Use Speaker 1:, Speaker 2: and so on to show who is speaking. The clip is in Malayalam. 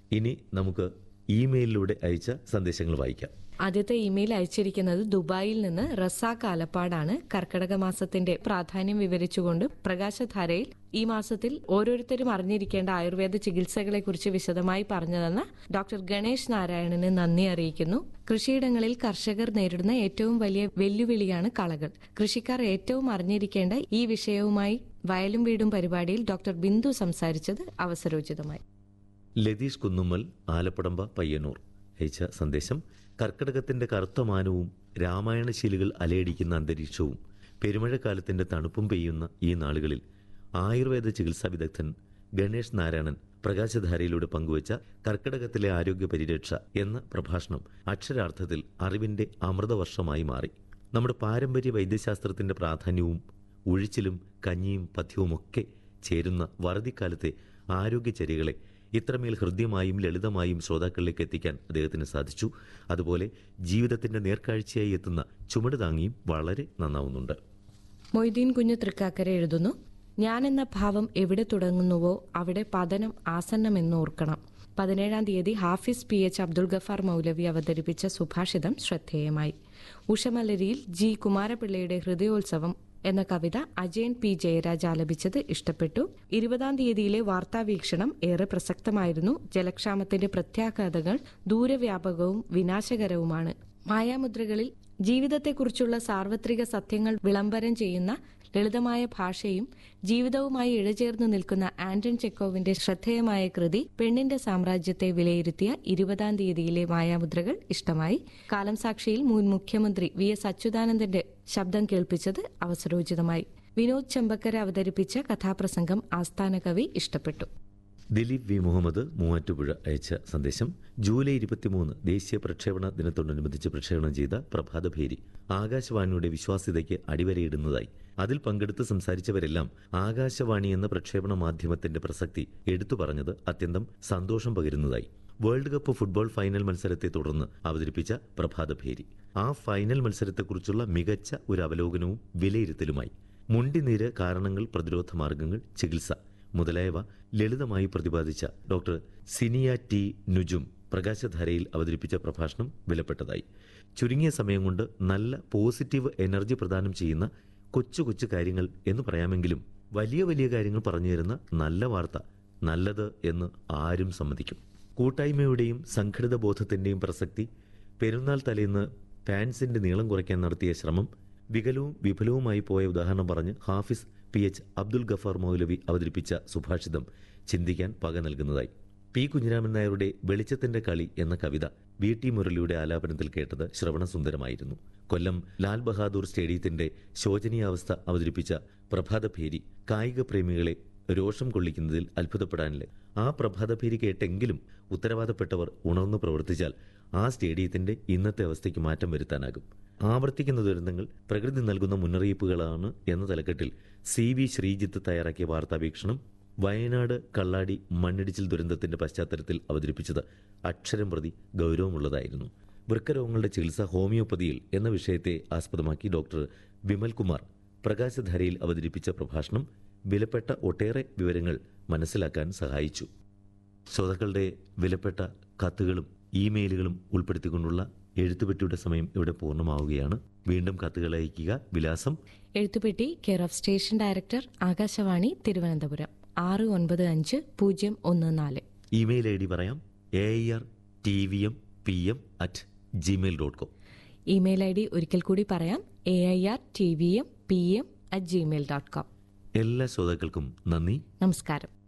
Speaker 1: ഇനി നമുക്ക് ഇമെയിലിലൂടെ അയച്ച സന്ദേശങ്ങൾ വായിക്കാം
Speaker 2: ആദ്യത്തെ ഇമെയിൽ അയച്ചിരിക്കുന്നത് ദുബായിൽ നിന്ന് റസാഖ് ആലപ്പാടാണ് കർക്കടക മാസത്തിന്റെ പ്രാധാന്യം വിവരിച്ചുകൊണ്ട് പ്രകാശധാരയിൽ ഈ മാസത്തിൽ ഓരോരുത്തരും അറിഞ്ഞിരിക്കേണ്ട ആയുർവേദ ചികിത്സകളെക്കുറിച്ച് വിശദമായി പറഞ്ഞതെന്ന് ഡോക്ടർ ഗണേഷ് നാരായണന് നന്ദി അറിയിക്കുന്നു കൃഷിയിടങ്ങളിൽ കർഷകർ നേരിടുന്ന ഏറ്റവും വലിയ വെല്ലുവിളിയാണ് കളകൾ കൃഷിക്കാർ ഏറ്റവും അറിഞ്ഞിരിക്കേണ്ട ഈ വിഷയവുമായി വയലും വീടും പരിപാടിയിൽ ഡോക്ടർ ബിന്ദു സംസാരിച്ചത് അവസരോചിതമായി
Speaker 1: ലതീഷ് കുന്നുമ്മൽ ആലപ്പടമ്പ പയ്യന്നൂർ അയച്ച സന്ദേശം കർക്കിടകത്തിന്റെ കറുത്ത മാനവും രാമായണശീലുകൾ അലയടിക്കുന്ന അന്തരീക്ഷവും പെരുമഴക്കാലത്തിന്റെ തണുപ്പും പെയ്യുന്ന ഈ നാളുകളിൽ ആയുർവേദ ചികിത്സാ വിദഗ്ധൻ ഗണേഷ് നാരായണൻ പ്രകാശധാരയിലൂടെ പങ്കുവച്ച കർക്കിടകത്തിലെ ആരോഗ്യ പരിരക്ഷ എന്ന പ്രഭാഷണം അക്ഷരാർത്ഥത്തിൽ അറിവിന്റെ അമൃതവർഷമായി മാറി നമ്മുടെ പാരമ്പര്യ വൈദ്യശാസ്ത്രത്തിന്റെ പ്രാധാന്യവും ഒഴിച്ചിലും കഞ്ഞിയും പഥ്യവുമൊക്കെ ചേരുന്ന വറുതിക്കാലത്തെ ആരോഗ്യചര്യകളെ ഇത്രമേൽ ഹൃദ്യമായും ലളിതമായും ശ്രോതാക്കളിലേക്ക് എത്തിക്കാൻ അദ്ദേഹത്തിന് സാധിച്ചു അതുപോലെ ജീവിതത്തിന്റെ നേർക്കാഴ്ചയായി എത്തുന്ന ചുമട് താങ്ങിയും വളരെ നന്നാവുന്നുണ്ട്
Speaker 2: മൊയ്തീൻ കുഞ്ഞു തൃക്കാക്കര എഴുതുന്നു ഞാൻ എന്ന ഭാവം എവിടെ തുടങ്ങുന്നുവോ അവിടെ പതനം ആസന്നമെന്നോർക്കണം പതിനേഴാം തീയതി ഹാഫിസ് പി എച്ച് അബ്ദുൾ ഗഫാർ മൗലവി അവതരിപ്പിച്ച സുഭാഷിതം ശ്രദ്ധേയമായി ഉഷമലരിയിൽ ജി കുമാരപിള്ളയുടെ ഹൃദയോത്സവം എന്ന കവിത അജയൻ പി ജയരാജ് ആലപിച്ചത് ഇഷ്ടപ്പെട്ടു ഇരുപതാം തീയതിയിലെ വാർത്താവീക്ഷണം ഏറെ പ്രസക്തമായിരുന്നു ജലക്ഷാമത്തിന്റെ പ്രത്യാഘാതങ്ങൾ ദൂരവ്യാപകവും വിനാശകരവുമാണ് മായാമുദ്രകളിൽ ജീവിതത്തെക്കുറിച്ചുള്ള സാർവത്രിക സത്യങ്ങൾ വിളംബരം ചെയ്യുന്ന ലളിതമായ ഭാഷയും ജീവിതവുമായി ഇഴചേർന്ന് നിൽക്കുന്ന ആന്റൺ ചെക്കോവിന്റെ ശ്രദ്ധേയമായ കൃതി പെണ്ണിന്റെ സാമ്രാജ്യത്തെ വിലയിരുത്തിയ ഇരുപതാം തീയതിയിലെ മായാമുദ്രകൾ ഇഷ്ടമായി കാലം സാക്ഷിയിൽ മുൻ മുഖ്യമന്ത്രി വി എസ് അച്യുതാനന്ദന്റെ ശബ്ദം കേൾപ്പിച്ചത് അവസരോചിതമായി വിനോദ് ചെമ്പക്കര അവതരിപ്പിച്ച കഥാപ്രസംഗം ആസ്ഥാന കവി ഇഷ്ടപ്പെട്ടു
Speaker 1: ദിലീപ് വി മുഹമ്മദ് മൂവാറ്റുപുഴ അയച്ച സന്ദേശം ജൂലൈ ഇരുപത്തിമൂന്ന് ദേശീയ പ്രക്ഷേപണ ദിനത്തോടനുബന്ധിച്ച് പ്രക്ഷേപണം ചെയ്ത പ്രഭാതഭേരി ആകാശവാണിയുടെ വിശ്വാസ്യതയ്ക്ക് അടിവരയിടുന്നതായി അതിൽ പങ്കെടുത്ത് സംസാരിച്ചവരെല്ലാം ആകാശവാണി എന്ന പ്രക്ഷേപണ മാധ്യമത്തിന്റെ പ്രസക്തി എടുത്തു പറഞ്ഞത് അത്യന്തം സന്തോഷം പകരുന്നതായി വേൾഡ് കപ്പ് ഫുട്ബോൾ ഫൈനൽ മത്സരത്തെ തുടർന്ന് അവതരിപ്പിച്ച പ്രഭാതഭേരി ആ ഫൈനൽ മത്സരത്തെക്കുറിച്ചുള്ള മികച്ച ഒരു അവലോകനവും വിലയിരുത്തലുമായി മുണ്ടിനീര് കാരണങ്ങൾ പ്രതിരോധ മാർഗങ്ങൾ ചികിത്സ മുതലായവ ലളിതമായി പ്രതിപാദിച്ച ഡോക്ടർ സിനിയ ടി നുജും പ്രകാശധാരയിൽ അവതരിപ്പിച്ച പ്രഭാഷണം വിലപ്പെട്ടതായി ചുരുങ്ങിയ സമയം കൊണ്ട് നല്ല പോസിറ്റീവ് എനർജി പ്രദാനം ചെയ്യുന്ന കൊച്ചു കൊച്ചു കാര്യങ്ങൾ എന്ന് പറയാമെങ്കിലും വലിയ വലിയ കാര്യങ്ങൾ പറഞ്ഞു തരുന്ന നല്ല വാർത്ത നല്ലത് എന്ന് ആരും സമ്മതിക്കും കൂട്ടായ്മയുടെയും സംഘടിത ബോധത്തിന്റെയും പ്രസക്തി പെരുന്നാൾ തലേന്ന് പാൻസിന്റെ നീളം കുറയ്ക്കാൻ നടത്തിയ ശ്രമം വികലവും വിഫലവുമായി പോയ ഉദാഹരണം പറഞ്ഞ് ഹാഫിസ് പി എച്ച് അബ്ദുൽ ഗഫാർ മൗലവി അവതരിപ്പിച്ച സുഭാഷിതം ചിന്തിക്കാൻ പക നൽകുന്നതായി പി കുഞ്ഞിരാമൻ നായരുടെ വെളിച്ചത്തിന്റെ കളി എന്ന കവിത വി ടി മുരളിയുടെ ആലാപനത്തിൽ കേട്ടത് ശ്രവണസുന്ദരമായിരുന്നു കൊല്ലം ലാൽ ബഹാദൂർ സ്റ്റേഡിയത്തിന്റെ ശോചനീയാവസ്ഥ അവതരിപ്പിച്ച പ്രഭാതഭേരി കായിക പ്രേമികളെ രോഷം കൊള്ളിക്കുന്നതിൽ അത്ഭുതപ്പെടാനില്ല ആ പ്രഭാതഭേരി കേട്ടെങ്കിലും ഉത്തരവാദപ്പെട്ടവർ ഉണർന്നു പ്രവർത്തിച്ചാൽ ആ സ്റ്റേഡിയത്തിന്റെ ഇന്നത്തെ അവസ്ഥയ്ക്ക് മാറ്റം വരുത്താനാകും ആവർത്തിക്കുന്ന ദുരന്തങ്ങൾ പ്രകൃതി നൽകുന്ന മുന്നറിയിപ്പുകളാണ് എന്ന തലക്കെട്ടിൽ സി വി ശ്രീജിത്ത് തയ്യാറാക്കിയ വാർത്താവീക്ഷണം വയനാട് കള്ളാടി മണ്ണിടിച്ചിൽ ദുരന്തത്തിന്റെ പശ്ചാത്തലത്തിൽ അവതരിപ്പിച്ചത് അക്ഷരം പ്രതി ഗൗരവമുള്ളതായിരുന്നു വൃക്കരോഗങ്ങളുടെ ചികിത്സ ഹോമിയോപ്പതിയിൽ എന്ന വിഷയത്തെ ആസ്പദമാക്കി ഡോക്ടർ വിമൽ കുമാർ പ്രകാശധാരയിൽ അവതരിപ്പിച്ച പ്രഭാഷണം വിലപ്പെട്ട ഒട്ടേറെ വിവരങ്ങൾ മനസ്സിലാക്കാൻ സഹായിച്ചു ശ്രോതാക്കളുടെ വിലപ്പെട്ട കത്തുകളും ഇമെയിലുകളും ഉൾപ്പെടുത്തിക്കൊണ്ടുള്ള എഴുത്തുപെട്ടിയുടെ സമയം ഇവിടെ പൂർണ്ണമാവുകയാണ് വീണ്ടും കത്തുകൾ അയക്കുക വിലാസം
Speaker 2: എഴുത്തുപെട്ടി care of station director Akashvani Thiruvananthapuram ആറ് ഒൻപത് അഞ്ച് പൂജ്യം ഒന്ന് നാല്
Speaker 1: ഇമെയിൽ ഐ ഡി പറയാം A R T V M P M at Gmail dot com
Speaker 2: email I D ഒരിക്കൽ കൂടി പറയാം A I R T V M P M at Gmail dot com
Speaker 1: എല്ലാ ശ്രോതാക്കൾക്കും നന്ദി
Speaker 2: നമസ്കാരം